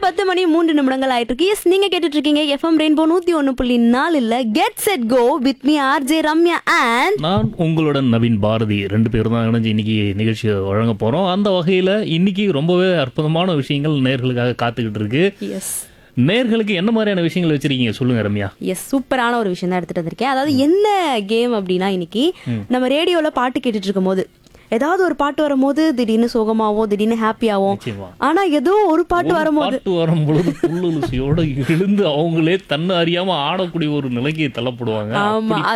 பத்து மணி மூன்று நிமிடங்கள் ஆயிட்டு இருக்கு எஸ் நீங்க கேட்டுட்டு இருக்கீங்க எஃப்எம் ரெயின்போ நூத்தி ஒன்னு புள்ளி நாலு இல்ல get set go with me RJ Ramya and நான் உங்களுடன் நவீன் பாரதி ரெண்டு பேரும் தான் இணைஞ்சு இன்னைக்கு நிகழ்ச்சியை வழங்க போறோம் அந்த வகையில இன்னைக்கு ரொம்பவே அற்புதமான விஷயங்கள் நேர்களுக்காக காத்துக்கிட்டு இருக்கு எஸ் நேர்களுக்கு என்ன மாதிரியான விஷயங்கள் வச்சிருக்கீங்க சொல்லுங்க ரம்யா எஸ் சூப்பரான ஒரு விஷயம் தான் எடுத்துட்டு வந்திருக்கேன் அதாவது என்ன கேம் அப்படின்னா இன்னைக்கு நம்ம ரேடியோல பாட்டு கேட்டுட்டு இருக்கும் போது ஏதாவது ஒரு பாட்டு வரும்போது திடீர்னு சோகமாவும் திடீர்னு ஹாப்பியாவும் நிச்சயமா ஆனா ஏதோ ஒரு பாட்டு ஒரு வரும்போது பாட்டு வரும் பொழுது புல்லுசியோட எழுந்து அவங்களே தன்னை அறியாம ஆடக்கூடிய ஒரு நிலைக்கு தள்ளப்படுவாங்க ஆமா